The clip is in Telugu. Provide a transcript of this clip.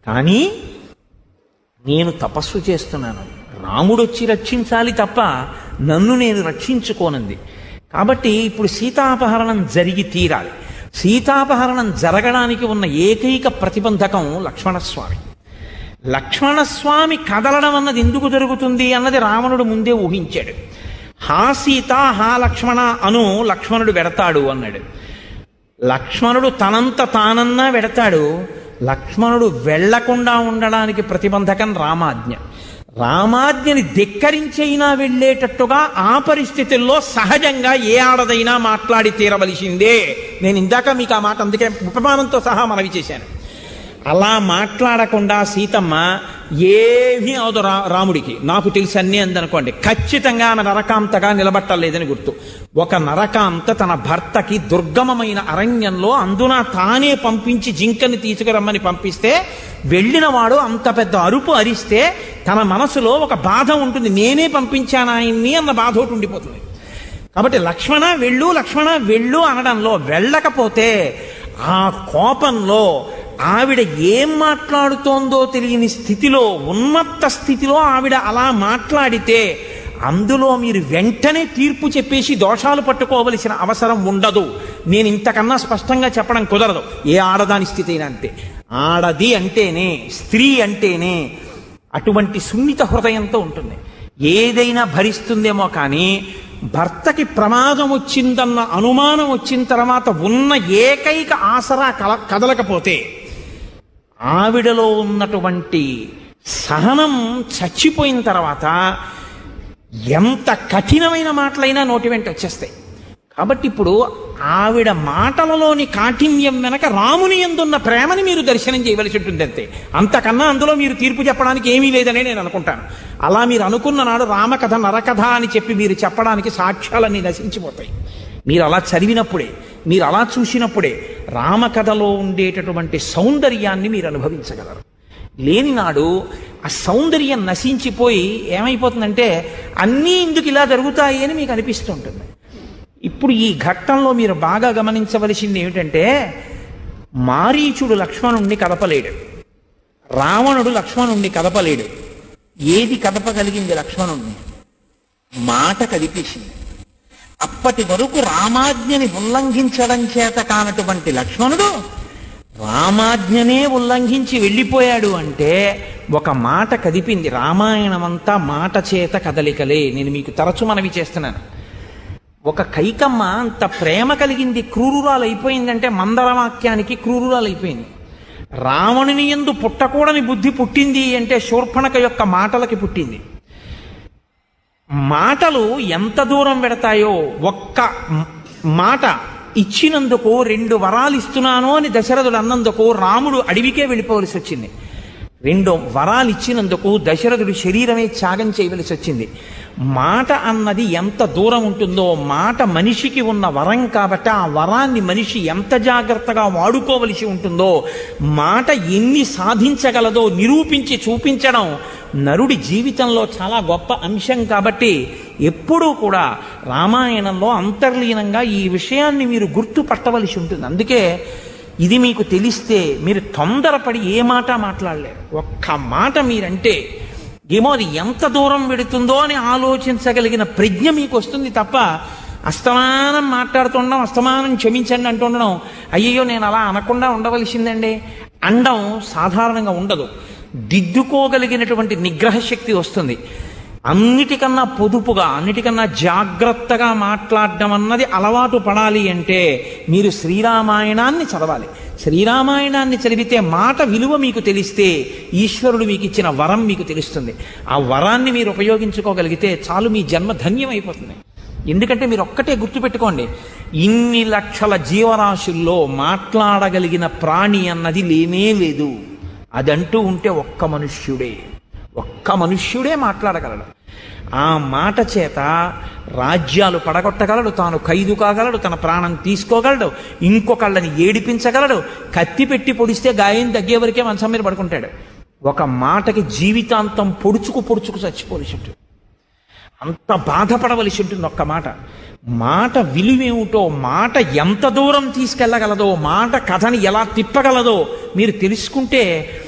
కానీ నేను తపస్సు చేస్తున్నాను రాముడు వచ్చి రక్షించాలి తప్ప నన్ను నేను రక్షించుకోనంది కాబట్టి ఇప్పుడు సీతాపహరణం జరిగి తీరాలి సీతాపహరణం జరగడానికి ఉన్న ఏకైక ప్రతిబంధకం లక్ష్మణస్వామి లక్ష్మణస్వామి కదలడం అన్నది ఎందుకు జరుగుతుంది అన్నది రావణుడు ముందే ఊహించాడు హా సీత హా లక్ష్మణ అను లక్ష్మణుడు వెడతాడు అన్నాడు లక్ష్మణుడు తనంత తానన్నా వెడతాడు లక్ష్మణుడు వెళ్లకుండా ఉండడానికి ప్రతిబంధకం రామాజ్ఞ రామాజ్ఞని ధిక్కరించైనా వెళ్ళేటట్టుగా ఆ పరిస్థితుల్లో సహజంగా ఏ ఆడదైనా మాట్లాడి తీరవలసిందే నేను ఇందాక మీకు ఆ మాట అందుకే ఉపమానంతో సహా మనవి చేశాను అలా మాట్లాడకుండా సీతమ్మ ఏమీ అవదు రా రాముడికి నాకు తెలిసి అన్నీ అందనుకోండి ఖచ్చితంగా ఆమె నరకాంతగా నిలబట్టలేదని గుర్తు ఒక నరకాంత తన భర్తకి దుర్గమమైన అరణ్యంలో అందున తానే పంపించి జింకని తీసుకురమ్మని పంపిస్తే వెళ్ళిన వాడు అంత పెద్ద అరుపు అరిస్తే తన మనసులో ఒక బాధ ఉంటుంది నేనే పంపించాను ఆయన్ని అన్న బాధ ఒకటి ఉండిపోతుంది కాబట్టి లక్ష్మణ వెళ్ళు లక్ష్మణ వెళ్ళు అనడంలో వెళ్ళకపోతే ఆ కోపంలో ఆవిడ ఏం మాట్లాడుతోందో తెలియని స్థితిలో ఉన్మత్త స్థితిలో ఆవిడ అలా మాట్లాడితే అందులో మీరు వెంటనే తీర్పు చెప్పేసి దోషాలు పట్టుకోవలసిన అవసరం ఉండదు నేను ఇంతకన్నా స్పష్టంగా చెప్పడం కుదరదు ఏ ఆడదాని స్థితి అయినా అంతే ఆడది అంటేనే స్త్రీ అంటేనే అటువంటి సున్నిత హృదయంతో ఉంటుంది ఏదైనా భరిస్తుందేమో కానీ భర్తకి ప్రమాదం వచ్చిందన్న అనుమానం వచ్చిన తర్వాత ఉన్న ఏకైక ఆసరా కల కదలకపోతే ఆవిడలో ఉన్నటువంటి సహనం చచ్చిపోయిన తర్వాత ఎంత కఠినమైన మాటలైనా నోటి వెంట వచ్చేస్తాయి కాబట్టి ఇప్పుడు ఆవిడ మాటలలోని కాఠిన్యం వెనక రాముని ఎందున్న ప్రేమని మీరు దర్శనం చేయవలసి ఉంటుంది అంతే అంతకన్నా అందులో మీరు తీర్పు చెప్పడానికి ఏమీ లేదనే నేను అనుకుంటాను అలా మీరు అనుకున్న నాడు రామకథ నరకథ అని చెప్పి మీరు చెప్పడానికి సాక్ష్యాలన్నీ నశించిపోతాయి మీరు అలా చదివినప్పుడే మీరు అలా చూసినప్పుడే రామకథలో ఉండేటటువంటి సౌందర్యాన్ని మీరు అనుభవించగలరు లేని నాడు ఆ సౌందర్యం నశించిపోయి ఏమైపోతుందంటే అన్నీ ఇందుకు ఇలా జరుగుతాయి అని మీకు అనిపిస్తుంటుంది ఇప్పుడు ఈ ఘట్టంలో మీరు బాగా గమనించవలసింది ఏమిటంటే మారీచుడు లక్ష్మణుణ్ణి కదపలేడు రావణుడు లక్ష్మణుణ్ణి కదపలేడు ఏది కదపగలిగింది లక్ష్మణుణ్ణి మాట కదిపేసింది అప్పటి వరకు రామాజ్ఞని ఉల్లంఘించడం చేత కానటువంటి లక్ష్మణుడు రామాజ్ఞనే ఉల్లంఘించి వెళ్ళిపోయాడు అంటే ఒక మాట కదిపింది రామాయణమంతా మాట చేత కదలికలే నేను మీకు తరచు మనవి చేస్తున్నాను ఒక కైకమ్మ అంత ప్రేమ కలిగింది క్రూరురాలైపోయిందంటే మందరవాక్యానికి క్రూరురాలైపోయింది రావణుని ఎందు పుట్టకూడని బుద్ధి పుట్టింది అంటే శూర్పణక యొక్క మాటలకి పుట్టింది మాటలు ఎంత దూరం పెడతాయో ఒక్క మ- మాట ఇచ్చినందుకు రెండు వరాలు ఇస్తున్నాను అని దశరథుడు అన్నందుకు రాముడు అడవికే వెళ్ళిపోవలసి వచ్చింది రెండు వరాలు ఇచ్చినందుకు దశరథుడు శరీరమే త్యాగం చేయవలసి వచ్చింది మాట అన్నది ఎంత దూరం ఉంటుందో మాట మనిషికి ఉన్న వరం కాబట్టి ఆ వరాన్ని మనిషి ఎంత జాగ్రత్తగా వాడుకోవలసి ఉంటుందో మాట ఎన్ని సాధించగలదో నిరూపించి చూపించడం నరుడి జీవితంలో చాలా గొప్ప అంశం కాబట్టి ఎప్పుడూ కూడా రామాయణంలో అంతర్లీనంగా ఈ విషయాన్ని మీరు గుర్తుపట్టవలసి ఉంటుంది అందుకే ఇది మీకు తెలిస్తే మీరు తొందరపడి ఏ మాట మాట్లాడలేరు ఒక్క మాట మీరంటే ఏమో అది ఎంత దూరం వెడుతుందో అని ఆలోచించగలిగిన ప్రజ్ఞ మీకు వస్తుంది తప్ప అస్తమానం మాట్లాడుతుండడం అస్తమానం క్షమించండి అంటుండడం అయ్యయ్యో నేను అలా అనకుండా ఉండవలసిందండి అండం సాధారణంగా ఉండదు దిద్దుకోగలిగినటువంటి నిగ్రహ శక్తి వస్తుంది అన్నిటికన్నా పొదుపుగా అన్నిటికన్నా జాగ్రత్తగా మాట్లాడడం అన్నది అలవాటు పడాలి అంటే మీరు శ్రీరామాయణాన్ని చదవాలి శ్రీరామాయణాన్ని చదివితే మాట విలువ మీకు తెలిస్తే ఈశ్వరుడు మీకు ఇచ్చిన వరం మీకు తెలుస్తుంది ఆ వరాన్ని మీరు ఉపయోగించుకోగలిగితే చాలు మీ జన్మ ధన్యమైపోతుంది ఎందుకంటే మీరు ఒక్కటే గుర్తుపెట్టుకోండి ఇన్ని లక్షల జీవరాశుల్లో మాట్లాడగలిగిన ప్రాణి అన్నది లేనే లేదు అదంటూ ఉంటే ఒక్క మనుష్యుడే ఒక్క మనుష్యుడే మాట్లాడగలడు ఆ మాట చేత రాజ్యాలు పడగొట్టగలడు తాను ఖైదు కాగలడు తన ప్రాణం తీసుకోగలడు ఇంకొకళ్ళని ఏడిపించగలడు కత్తి పెట్టి పొడిస్తే గాయం తగ్గే వరకే మంచం మీద పడుకుంటాడు ఒక మాటకి జీవితాంతం పొడుచుకు పొడుచుకు చచ్చిపోవలసి ఉంటుంది అంత బాధపడవలసి ఉంటుంది ఒక్క మాట మాట విలువేమిటో మాట ఎంత దూరం తీసుకెళ్ళగలదో మాట కథని ఎలా తిప్పగలదో మీరు తెలుసుకుంటే